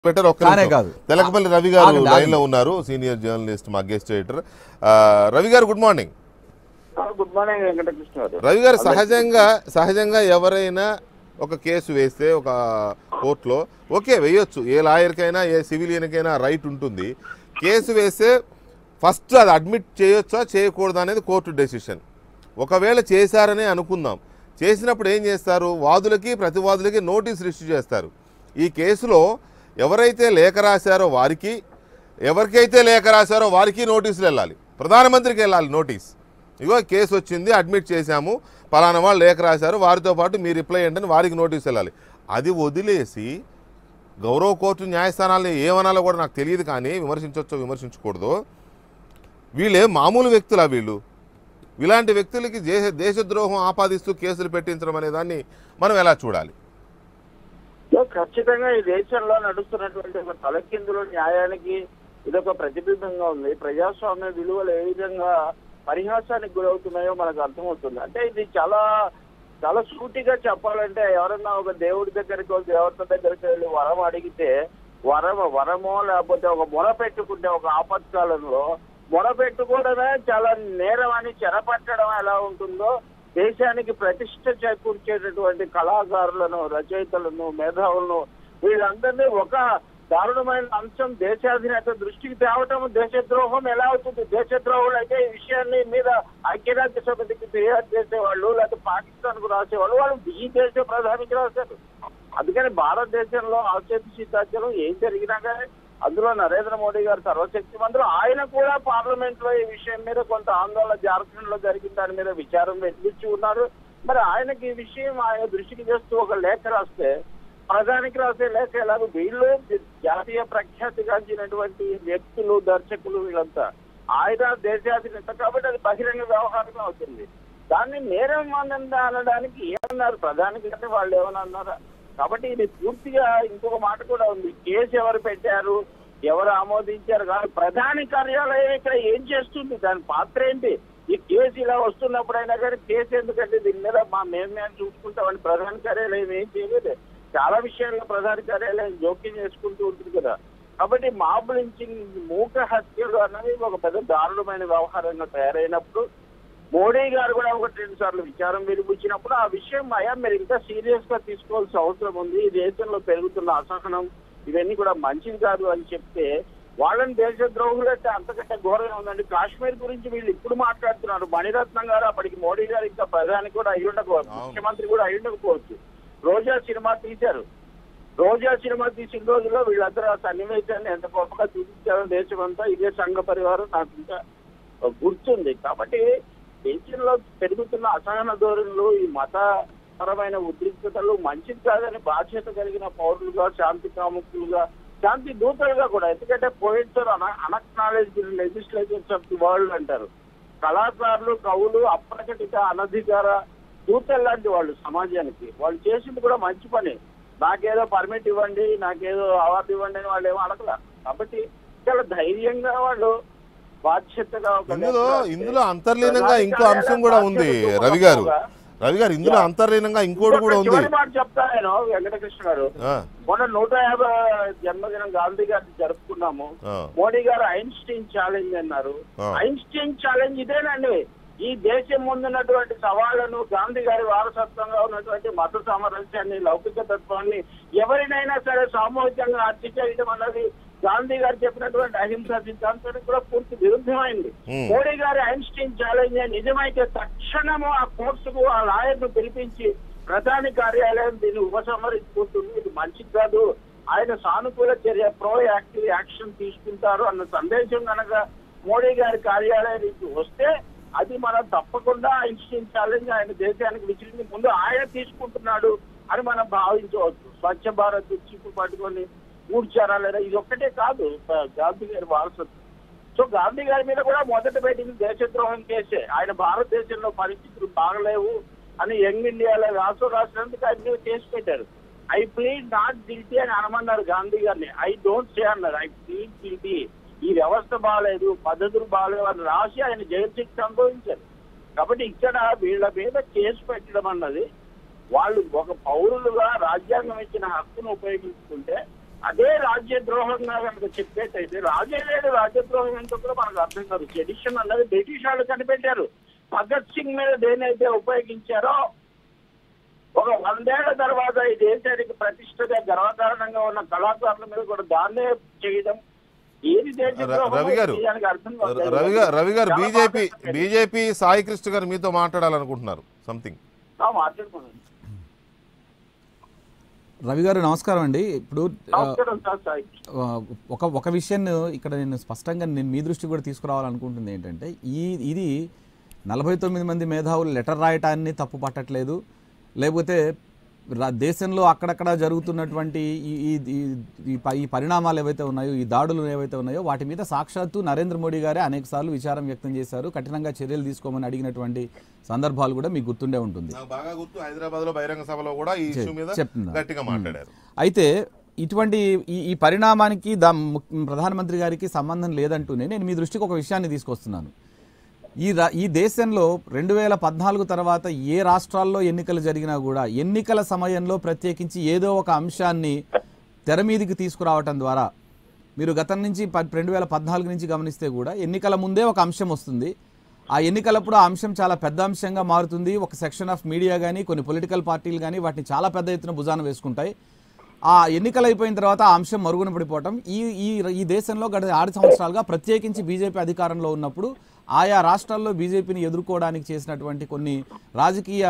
Better ఒక్క కానే నిమిషం. కాదు. తెలకపల్లి రవి గారు ఆగండి, లైన్ ఆగండి. లో ఉన్నారు సీనియర్ జర్నలిస్ట్ మా గెస్ట్ ఎడిటర్ ఆ, Ravi garu good morning good morning Venkatakrishna garu Ravi గారు సహజంగా సహజంగా ఎవరైనా ఒక కేసు వేస్తే ఒక కోర్టులో ఓకే వేయొచ్చు ఏ లాయర్కైనా ఏ సివిలియన్కైనా రైట్ ఉంటుంది కేసు వేస్తే ఫస్ట్ అది అడ్మిట్ చేయొచ్చా చేయకూడదా అనేది కోర్టు డెసిషన్ ఒకవేళ చేశారనే అనుకుందాం చేసినప్పుడు ఏం చేస్తారు వాదులకి ప్రతివాదులకి నోటీసులు ఇష్యూ చేస్తారు ఈ కేసులో ఎవరైతే లేఖ రాశారో వారికి ఎవరికైతే లేఖ రాశారో వారికి నోటీసులు వెళ్ళాలి ప్రధానమంత్రికి వెళ్ళాలి నోటీస్ ఇగో కేసు వచ్చింది అడ్మిట్ చేశాము పలానా వాళ్ళు లేఖ రాశారు వారితో పాటు మీ రిప్లై ఏంటని వారికి నోటీస్ వెళ్ళాలి అది వదిలేసి గౌరవ కోర్టు న్యాయస్థానాలని ఏమనాలో కూడా నాకు తెలియదు కానీ విమర్శించవచ్చో విమర్శించకూడదు వీళ్ళే మామూలు వ్యక్తులా వీళ్ళు ఇలాంటి వ్యక్తులకి దేశ దేశద్రోహం ఆపాదిస్తూ కేసులు పెట్టించడం అనే దాన్ని మనం ఎలా చూడాలి సో ఖచ్చితంగా ఈ దేశంలో నడుస్తున్నటువంటి ఒక తలకిందులు న్యాయానికి ఇదొక ప్రతిబింబంగా ఉంది ప్రజాస్వామ్య విలువలు ఏ విధంగా పరిహాసానికి గురవుతున్నాయో మనకు అర్థమవుతుంది అంటే ఇది చాలా చాలా సూటిగా చెప్పాలంటే ఎవరన్నా ఒక దేవుడి దగ్గరికి ఒక దేవత దగ్గరికి వెళ్ళి వరం అడిగితే వరం వరమో లేకపోతే ఒక మొర పెట్టుకుంటే ఒక ఆపత్కాలంలో మొర పెట్టుకోవడమే చాలా నేరం అని చెరపట్టడం ఎలా ఉంటుందో దేశానికి ప్రతిష్ట చేకూర్చేటటువంటి కళాకారులను రచయితలను మేధావులను వీళ్ళందరినీ ఒక దారుణమైన అంశం దేశాధినేత దృష్టికి తేవటం దేశద్రోహం ఎలా అవుతుంది దేశద్రోహులు అయితే ఈ విషయాన్ని మీద ఐక్యరాజ్య సమితికి ఫిర్యాదు చేసేవాళ్ళు లేకపోతే పాకిస్తాన్ కు రాసేవాళ్ళు వాళ్ళు ఈ దేశ ప్రధానికి రాశారు అందుకని భారతదేశంలో ఆచేతి సీతాచలం ఏం జరిగినా కానీ అందులో నరేంద్ర మోడీ గారు సర్వశక్తి మంత్రులు ఆయన కూడా పార్లమెంట్ లో ఈ విషయం మీద కొంత ఆందోళన జార్ఖండ్ లో జరిగిన దాని మీద విచారం వెలిగించి ఉన్నారు మరి ఆయనకి ఈ విషయం ఆయన దృష్టికి చేస్తూ ఒక లేఖ రాస్తే ప్రధానికి రాసే లేఖ ఎలాగో వీళ్ళు జాతీయ ప్రఖ్యాతిగాంచినటువంటి వ్యక్తులు దర్శకులు వీళ్ళంతా ఆయన దేశాధినేత కాబట్టి అది బహిరంగ వ్యవహారం అవుతుంది దాన్ని నేరం అనంద అనడానికి ఏమన్నారు ప్రధానికి అంటే వాళ్ళు ఏమన్నా అన్నారా కాబట్టి ఇది పూర్తిగా ఇంకొక మాట కూడా ఉంది కేసు ఎవరు పెట్టారు ఎవరు ఆమోదించారు కానీ ప్రధాని కార్యాలయం ఇక్కడ ఏం చేస్తుంది దాని పాత్ర ఏంటి ఈ కేసు ఇలా వస్తున్నప్పుడైనా కానీ కేసు ఎందుకంటే దీని మీద మా మేము మేము చూసుకుంటామని ప్రధాన కార్యాలయం ఏం చేయలేదు చాలా విషయాల్లో ప్రధాన కార్యాలయం జోక్యం చేసుకుంటూ ఉంటుంది కదా కాబట్టి మాబ్ లించింగ్ మూక హత్యలు అన్నది ఒక పెద్ద దారుణమైన వ్యవహారంగా తయారైనప్పుడు మోడీ గారు కూడా ఒకటి రెండు సార్లు విచారం వెలిబుచ్చినప్పుడు ఆ విషయం అయ్యా మీరు ఇంకా సీరియస్ గా తీసుకోవాల్సిన అవసరం ఉంది ఈ దేశంలో పెరుగుతున్న అసహనం ఇవన్నీ కూడా మంచిది కాదు అని చెప్తే వాళ్ళని దేశ ద్రోహులు అంటే అంతకంటే ఘోరంగా ఉందండి కాశ్మీర్ గురించి వీళ్ళు ఇప్పుడు మాట్లాడుతున్నారు మణిరత్నం గారు అప్పటికి మోడీ గారు ఇంకా ప్రధాని కూడా అయి ఉండకపోవచ్చు ముఖ్యమంత్రి కూడా అయి ఉండకపోవచ్చు రోజా సినిమా తీశారు రోజా సినిమా తీసిన రోజుల్లో వీళ్ళందరూ ఆ సన్నివేశాన్ని ఎంత గొప్పగా చూపించారో దేశమంతా ఇదే సంఘ పరివారం నాకు ఇంకా గుర్తుంది కాబట్టి దేశంలో పెరుగుతున్న అసహన ధోరణులు ఈ మతపరమైన ఉద్రిక్తతలు మంచిది కాదని బాధ్యత కలిగిన పౌరులుగా శాంతి కాముకులుగా శాంతి దూతలుగా కూడా ఎందుకంటే poets unacknowledged legislators of the world అంటారు కళాకారులు కవులు అప్రకటిత అనధికార దూతలు లాంటి వాళ్ళు సమాజానికి వాళ్ళు చేసింది కూడా మంచి పని నాకేదో పర్మిట్ ఇవ్వండి నాకేదో అవార్డు ఇవ్వండి అని వాళ్ళు ఏమో అడగల కాబట్టి చాలా ధైర్యంగా వాళ్ళు బాధ్యతగా ఒక ఇందులో లెక్క ఇందులో అంతర్లీనంగా ఇంకో అంశం కూడా ఉంది రవి గారు రవి గారు ఇందులో అంతర్లీనంగా ఇంకోటి కూడా ఉంది చివరి మాట చెప్తా నేను వెంకటకృష్ణ గారు ఆ, మొన్న నూట యాభై జన్మదినం గాంధీ గారిని జరుపుకున్నాము ఆ. మోడీ గారు ఐన్స్టీన్ ఛాలెంజ్ అన్నారు ఆ. ఐన్స్టీన్ ఛాలెంజ్ ఇదేనండి ఈ దేశం ముందున్నటువంటి సవాళ్లను గాంధీ గారి వారసత్వంగా ఉన్నటువంటి మత సామరస్యాన్ని లౌకిక తత్వాన్ని ఎవరినైనా సరే సామూహికంగా హత్య చేయడం అన్నది గాంధీ గారు చెప్పినటువంటి అహింసా సిద్ధాంతానికి కూడా పూర్తి విరుద్ధమైంది Hmm. మోడీ గారి ఐన్స్టీన్ ఛాలెంజ్ నిజమైతే తక్షణము ఆ కోర్టుకు ఆ లాయర్ ను పిలిపించి ప్రధాని కార్యాలయం దీన్ని ఉపసంహరించుకుంటుంది ఇది మంచిది కాదు ఆయన సానుకూల చర్య ప్రో యాక్టివ్ యాక్షన్ తీసుకుంటారు అన్న సందేశం కనుక మోడీ గారి కార్యాలయానికి వస్తే అది మనం తప్పకుండా ఐన్స్టీన్ ఛాలెంజ్ ఆయన దేశానికి విసిరింది ముందు ఆయన తీసుకుంటున్నాడు అని మనం భావించవచ్చు స్వచ్ఛ భారత్ చీపు పట్టుకొని కూర్చారా లేదా ఇది ఒక్కటే కాదు ప- గాంధీ గారి వారసత్వం సో గాంధీ గారి మీద కూడా మొదట పెట్టింది దేశద్రోహం కేసే ఆయన భారతదేశంలో పరిస్థితులు బాగలేవు అని యంగ్ ఇండియాలో రాష్ట్ర రాష్ట్రానికి ఆయన మీద కేసు పెట్టారు ఐ ప్లీడ్ నాట్ గిల్టీ అని అనమన్నారు గాంధీ గారిని ఐ డోంట్ సే అన్నారు ఐ ప్లీడ్ గిల్టీ ఈ వ్యవస్థ బాగాలేదు పద్ధతులు బాగాలేవు అని రాసి ఆయన జైలు శిక్ష అనుభవించారు కాబట్టి ఇక్కడ వీళ్ళ మీద కేసు పెట్టడం అన్నది వాళ్ళు ఒక పౌరులుగా రాజ్యాంగం ఇచ్చిన హక్కును ఉపయోగించుకుంటే అదే రాజ్యద్రోహంగా కనుక చెప్పేటైతే రాజ్యలేడు రాజ్యద్రోహం ఏంటో కూడా మనకు అర్థం కాదు సెడిషన్ అన్నది బ్రిటిష్ వాళ్ళు కనిపెట్టారు భగత్ సింగ్ మీద దేనైతే ఉపయోగించారో ఒక వందేళ్ల తర్వాత ఈ దేశానికి ప్రతిష్టగా గర్వకారణంగా ఉన్న కళాకారుల మీద కూడా దాన్నే చేయడం ఏది దేశ ర- రవి గారు దేశానికి అర్థం కాదు. రవి గారు రవి గారు చాలా బీజేపీ బాగా బీజేపీ సాయి కృష్ణ గారు మీతో మాట్లాడాలనుకుంటున్నారు సంథింగ్ ఆ, మాట్లాడుకోండి రవి గారు నమస్కారం అండి ఇప్పుడు ఆ, నమస్కారం సార్ సాయి ఆ, ఒక ఒక విషయం ఇక్కడ నేను స్పష్టంగా నేను మీ దృష్టి కూడా తీసుకురావాలనుకుంటుంది ఏంటంటే ఈ ఇది నలభై తొమ్మిది మంది మేధావులు లెటర్ రాయటాన్ని తప్పు పట్టట్లేదు లేకపోతే రా- దేశంలో అక్కడక్కడ జరుగుతున్నటువంటి ఈ ఈ- ఈ- ఈ ప- ఈ పరిణామాలు ఏవైతే ఉన్నాయో ఈ దాడులు ఏవైతే ఉన్నాయో వాటి మీద సాక్షాత్తు నరేంద్ర మోడీ గారే అనేకసార్లు విచారం వ్యక్తం చేశారు కఠినంగా చర్యలు తీసుకోమని అడిగినటువంటి సందర్భాలు కూడా మీకు గుర్తుండే ఉంటుంది నాకు బాగా గుర్తు హైదరాబాద్ లో బహిరంగ సభలో కూడా ఈ ఇష్యూ మీద చెప్తున్నా. గట్టిగా మాట్లాడారు అయితే ఇటువంటి ఈ ఈ పరిణామానికి దా ము- ప్రధానమంత్రి గారికి సంబంధం లేదంటూనే నేను మీ దృష్టికి ఒక విషయాన్ని తీసుకొస్తున్నాను ఈ రా ఈ దేశంలో రెండు వేల పద్నాలుగు తర్వాత ఏ రాష్ట్రాల్లో ఎన్నికలు జరిగినా కూడా ఎన్నికల సమయంలో ప్రత్యేకించి ఏదో ఒక అంశాన్ని తెర మీదికి తీసుకురావటం ద్వారా మీరు గతం నుంచి ప- రెండు వేల పద్నాలుగు నుంచి గమనిస్తే కూడా ఎన్నికల ముందే ఒక అంశం వస్తుంది ఆ ఎన్నికలప్పుడు ఆ అంశం చాలా పెద్ద అంశంగా మారుతుంది ఒక సెక్షన్ ఆఫ్ మీడియా కానీ కొన్ని పొలిటికల్ పార్టీలు కానీ వాటిని చాలా పెద్ద ఎత్తున భుజాన వేసుకుంటాయి ఆ ఎన్నికలు అయిపోయిన తర్వాత ఆ అంశం మరుగున పడిపోవటం ఈ ఈ ఈ దేశంలో గత ఆరు సంవత్సరాలుగా ప్రత్యేకించి బీజేపీ అధికారంలో ఉన్నప్పుడు ఆయా రాష్ట్రాల్లో బీజేపీని ఎదుర్కోవడానికి చేసినటువంటి కొన్ని రాజకీయ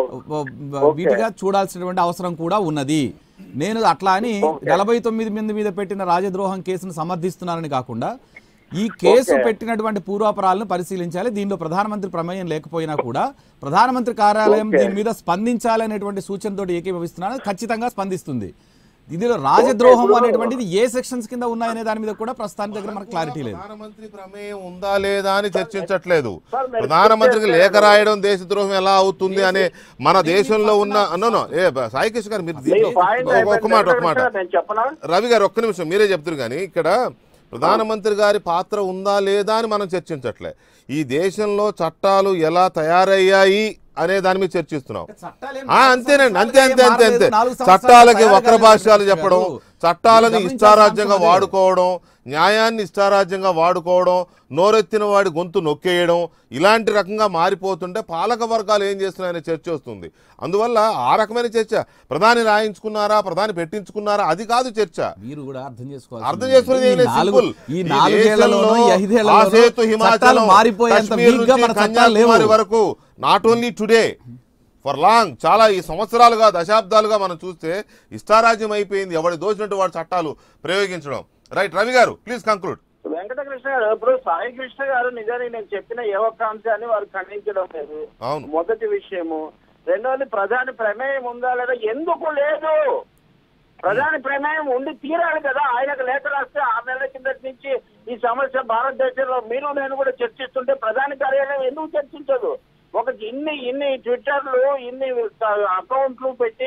వీటిగా చూడాల్సినటువంటి అవసరం కూడా ఉన్నది నేను అట్లా అని నలభై తొమ్మిది మంది మీద పెట్టిన రాజద్రోహం కేసును సమర్థిస్తున్నానని కాకుండా ఈ కేసు పెట్టినటువంటి పూర్వాపరాలను పరిశీలించాలి దీనిలో ప్రధానమంత్రి ప్రమేయం లేకపోయినా కూడా ప్రధానమంత్రి కార్యాలయం దీని మీద స్పందించాలి అనేటువంటి సూచనతో ఏకీభవిస్తున్నాను ఖచ్చితంగా స్పందిస్తుంది దీనిలో రాజద్రోహం అనేటువంటిది ఏ సెక్షన్స్ కింద ఉన్నాయనే దాని మీద కూడా ప్రస్తుతానికి దగ్గర మనకు క్లారిటీ లేదు ప్రధానమంత్రి ప్రమేయం ఉందా లేదా అని చర్చించట్లేదు సార్, మీరు ప్రధానమంత్రికి చెప్పారు లేఖ రాయడం దేశద్రోహం ఎలా అవుతుంది అనే మన దేశంలో ఉన్న నో ఏ బ- సాయి కృష్ణ గారు మీరు మీ దీంట్లో పాయింట్ ఒక- ఒక్క మాట ఒక మాట నేను చెప్పనా రవి గారు ఒక్క నిమిషం మీరే చెప్తారు కానీ ఇక్కడ ప్రధానమంత్రి గారి పాత్ర ఉందా లేదా అని మనం చర్చించట్లే ఈ దేశంలో చట్టాలు ఎలా తయారయ్యాయి అనే దాని మీద చర్చిస్తున్నాం ఆ, అంతేనండి అంతే అంతే అంతే అంతే చట్టాలకి వక్ర భాష్యాలు చెప్పడం చట్టాలని ఇష్టారాజ్యంగా వాడుకోవడం న్యాయాన్ని ఇష్టారాజ్యంగా వాడుకోవడం నోరెత్తిన వాడి గొంతు నొక్కేయడం ఇలాంటి రకంగా మారిపోతుంటే పాలక వర్గాలు ఏం చేస్తున్నాయనే చర్చ వస్తుంది అందువల్ల ఆ రకమైన చర్చ ప్రధాని రాయించుకున్నారా ప్రధాని పెట్టించుకున్నారా అది కాదు చర్చ మీరు కూడా అర్థం చేసుకోవాలి అర్థం చేసుకునేది ఏం లేదు, simple. ఈ ఈ నాలుగేళ్లలోనూ ఈ దేశంలో ఐదేళ్లలోనూ ఆసేతు చట్టాలు హిమాచలం, మారిపోయేంత కశ్మీర్ వీక్ గా నుంచి మన చట్టాలు లేవు కన్యాకుమారి వరకు not only today for long చాలా ఈ సంవత్సరాలుగా దశాబ్దాలుగా మనం చూస్తే ఇష్టారాజ్యం అయిపోయింది ఎవడి దోచినట్టు వాడు చట్టాలు ప్రయోగించడం రైట్ రవి గారు ప్లీజ్ కంక్లూడ్ వెంకటకృష్ణ గారు ఇప్పుడు సాయి కృష్ణ గారు నిజానికి నేను చెప్పిన ఏ ఒక్క అంశాన్ని వారు ఖండించడం లేదు అవును మొదటి విషయము రెండవది ప్రధాని ప్రమేయం ఉందా లేదా ఎందుకు లేదు ప్రధాని ప్రమేయం ఉండి తీరాలి కదా ఆయనకు లేఖ రాస్తే ఆరు నెలల కిందటి నుంచి ఈ సమస్య భారతదేశంలో మీరు నేను కూడా చర్చిస్తుంటే ప్రధాని కార్యాలయం ఎందుకు చర్చించదు ఒక ఇన్ని ఇన్ని ట్విట్టర్లు ఇన్ని అకౌంట్లు పెట్టి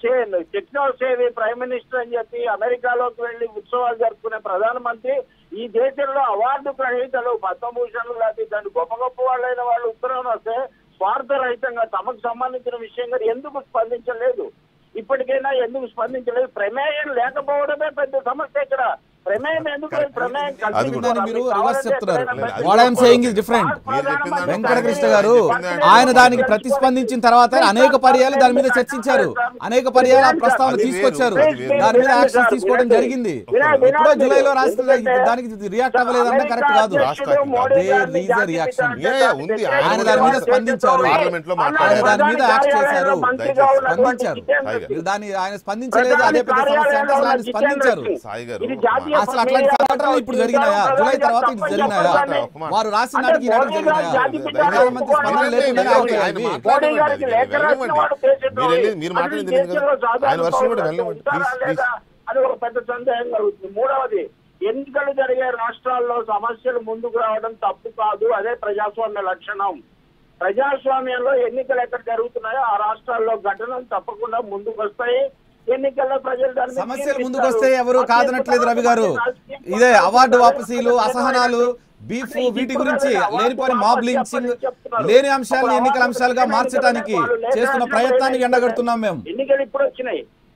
టెక్నాలజీ ప్రైమ్ మినిస్టర్ అని చెప్పి అమెరికాలోకి వెళ్లి ఉత్సవాలు జరుపుకునే ప్రధానమంత్రి ఈ దేశంలో అవార్డు గ్రహీతలు పద్మభూషణ్ లాంటి దాని గొప్ప గొప్ప వాళ్ళైన వాళ్ళు ఉత్తరం వస్తే స్వార్థరహితంగా తమకు సంబంధించిన విషయంగా ఎందుకు స్పందించలేదు ఇప్పటికైనా ఎందుకు స్పందించలేదు ప్రమేయం లేకపోవడమే పెద్ద సమస్య ఇక్కడ ప్రమేయం ఎందుకు లేదు? ప్రమేయం అది కూడా. కల్పించాలి. మీరు మీకు రివర్స్ కావాలంటే చెప్తున్నారు ఎక్కడైనా అది వాట్ ఐఎమ్ కూడా సేయింగ్ ఇస్ డిఫరెంట్ మీరు చెప్పింది అంటే వెంకటకృష్ణ ఆయన గారు చెప్పింది అంటే ఆయన దానికి ప్రతిస్పందించిన తర్వాత అనేక పర్యాలు దాని మీద చర్చించారు అనేక పర్యాలు ఆ ప్రస్తావన అది వేరు, తీసుకొచ్చారు అది వేరు. దాని మీద యాక్షన్ తీసుకోవడం జరిగింది ఎప్పుడో జూలైలో రాష్ట్ర దానికి రియాక్ట్ అవ్వలేదంటే కరెక్ట్ కాదు There is a reaction. Yeah, yeah, ఉంది. ఆయన దాని మీద స్పందించారు. పార్లమెంట్ లో ఆయన మాట్లాడారు దాని మీద యాక్ట్ చేశారు దయచేసి స్పందించారు మీరు దాని ఆయన స్పందించలేదు అదే పెద్ద సమస్య అంటే అసలు ఆయన స్పందించారు సాయి గారు, ఇది జాతీయ అసలు అట్లాంటి సంఘటనలు ఇప్పుడు జరిగినాయా జూలై తర్వాత ఇది జరిగినాయా వారు రాసిన నాటికి ఈనాటికి జరిగినాయా ప్రధానమంత్రి స్పందన లేకుండానే ఆగిపోయాయి ఆయన ఇవి. మాట్లాడండి. మోడీ గారికి లేఖ రాసిన వాడు దేశద్రోహి. మీరు వెళ్ళి- మీరు మాట్లాడింది అది తెలియదు కదా? దేశంలో సాధారణ ఆయన వర్షం కూడా పౌరులకు వెళ్ళనివ్వండి. ఉంటారా ప్లీజ్, ప్లీజ్. లేదా? అది ఒక పెద్ద సందేహం కలుగుతుంది మూడవది ఎన్నికలు జరిగే రాష్ట్రాల్లో సమస్యలు ముందుకు రావడం తప్పు కాదు అదే ప్రజాస్వామ్య లక్షణం ప్రజాస్వామ్యంలో ఎన్నికలు ఎక్కడ జరుగుతున్నాయో ఆ రాష్ట్రాల్లో ఘటనలు తప్పకుండా ముందుకు వస్తాయి ఎన్నికల్లో ప్రజలు దాని మీద సమస్యలు తీర్పిస్తారు. ముందుకు వస్తే ఎవరు కాదనట్లేదు రవి గారు ఇదే అవార్డు వాపసీలు అసహనాలు బీఫ్ వీటి గురించి లేనిపోని మాబ్ లించింగ్ లేని అంశాలను ఎన్నికల అంశాలుగా మార్చడానికి చేస్తున్న ప్రయత్నాన్ని ఎండగడుతున్నాం మేము ఎన్నికలు ఇప్పుడు వచ్చినాయి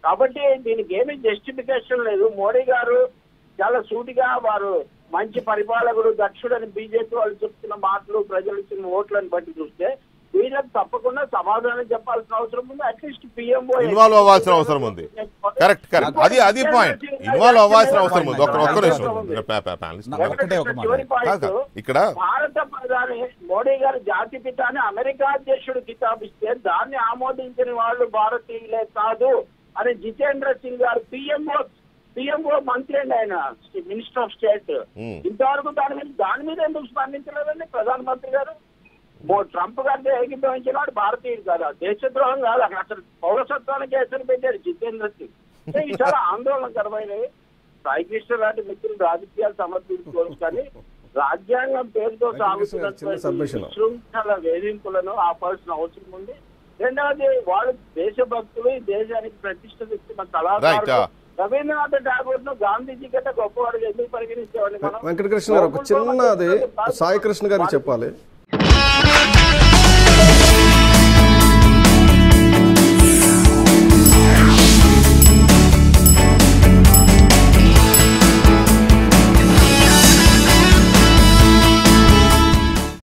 కాబట్టి దీనికి ఏమీ జస్టిఫికేషన్ లేదు మోడీ గారు చాలా సూటిగా వారు మంచి పరిపాలకుడు దక్షుడని బీజేపీ వాళ్ళు చెప్తున్న మాటలు ప్రజలు ఇచ్చిన ఓట్లను బట్టి చూస్తే వీళ్ళకి తప్పకుండా సమాధానం చెప్పాల్సిన అవసరం ఉంది అట్లీస్ట్ పిఎంఓ ఇన్వాల్వ్ అవ్వాల్సిన అవసరం ఉంది కరెక్ట్ కరెక్ట్ అది అది పాయింట్ ఇన్వాల్వ్ అవ్వాల్సిన అవసరం ఉంది ఒక్క ఒక్క నిమిషం పా- పా- panelist. నా- ఒక్కటే ఒక మాట. చివరి కాదు, పాయింట్ కాదు. ఇక్కడ భారత ప్రధాని మోడీ గారు జాతి పిత అని అమెరికా అధ్యక్షుడు కితాబిస్తే దాన్ని ఆమోదించిన వాళ్ళు భారతీయులే కాదు అని జితేంద్ర సింగ్ గారు పిఎంఓ పిఎంఓ మంత్రి అండి ఆయన మినిస్టర్ ఆఫ్ స్టేట్ Hmm. ఇంతవరకు దాని మీద దాని మీద ఎందుకు స్పందించలేదండి ప్రధానమంత్రి గారు మో- ట్రంప్ గారితో ఏకీభవించిన వాడు భారతీయుడు కాదా దేశద్రోహం కాదు అక్కడ అసలు పౌరసత్వానికి హెసరు పెట్టారు జితేంద్ర సింగ్ సో ఇది చాలా ఆందోళనకరమైనవి సాయికృష్ణ లాంటి మిత్రులు రాజకీయాలు సమర్థించుకోవచ్చు కానీ రాజ్యాంగం పేరుతో చిన్న submission. సాగుతున్నటువంటి శృంఖల వేధింపులను ఆపాల్సిన అవసరం ఉంది రెండవది వాళ్ళు దేశభక్తులు ఈ దేశానికి ప్రతిష్ట తెచ్చిన Right, కళాకారులు ah. రవీంద్రనాథ్ ఠాగూర్ ను గాంధీజీ కంటే గొప్పవాడు ఎందుకు పరిగణించేవాడిని మనం వెంకటకృష్ణ గారు ఒక చిన్నది సాయి కృష్ణ గారికి చెప్పాలి